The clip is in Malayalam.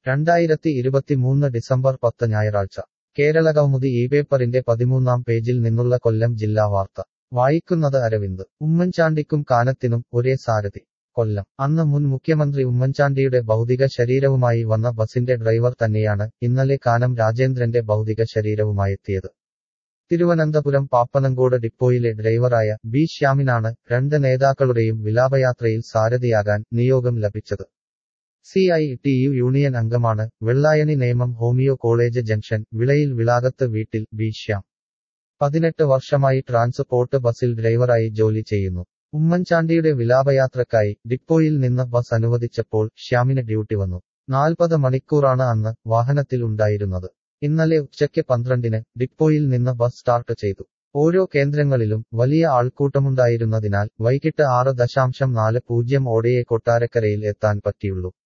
രണ്ടായിരത്തി ഇരുപത്തിമൂന്ന് ഡിസംബർ പത്ത് ഞായറാഴ്ച കേരളകൗമുദി ഈ പേപ്പറിന്റെ പതിമൂന്നാം പേജിൽ നിന്നുള്ള കൊല്ലം ജില്ലാ വാർത്ത വായിക്കുന്നത് അരവിന്ദ് ഉമ്മൻചാണ്ടിക്കും കാനത്തിനും ഒരേ സാരഥി കൊല്ലം അന്ന് മുൻ മുഖ്യമന്ത്രി ഉമ്മൻചാണ്ടിയുടെ ഭൗതിക ശരീരവുമായി വന്ന ബസിന്റെ ഡ്രൈവർ തന്നെയാണ് ഇന്നലെ കാനം രാജേന്ദ്രന്റെ ഭൗതിക ശരീരവുമായെത്തിയത് തിരുവനന്തപുരം പാപ്പനങ്കോട് ഡിപ്പോയിലെ ഡ്രൈവറായ ബി ശ്യാമിനാണ് രണ്ട് നേതാക്കളുടെയും വിലാപയാത്രയിൽ സാരഥിയാകാൻ നിയോഗം ലഭിച്ചത് C I T U union അംഗമാണ് Vellayani Nemam homeo college junction വിളയിൽ വിളാകത്ത് വീട്ടിൽ ബി ശ്യാം പതിനെട്ട് വർഷമായി ട്രാൻസ്പോർട്ട് ബസിൽ ഡ്രൈവറായി ജോലി ചെയ്യുന്നു ഉമ്മൻചാണ്ടിയുടെ വിലാപയാത്രക്കായി ഡിപ്പോയിൽ നിന്ന് ബസ് അനുവദിച്ചപ്പോൾ ശ്യാമിന് ഡ്യൂട്ടി വന്നു നാൽപ്പത് മണിക്കൂറാണ് അന്ന് വാഹനത്തിൽ ഉണ്ടായിരുന്നത് ഇന്നലെ ഉച്ചയ്ക്ക് പന്ത്രണ്ടിന് ഡിപ്പോയിൽ നിന്ന് ബസ് സ്റ്റാർട്ട് ചെയ്തു ഓരോ കേന്ദ്രങ്ങളിലും വലിയ ആൾക്കൂട്ടമുണ്ടായിരുന്നതിനാൽ വൈകിട്ട് ആറ് ദശാംശം നാല് പൂജ്യം ഓടെയെ കൊട്ടാരക്കരയിൽ എത്താൻ പറ്റിയുള്ളൂ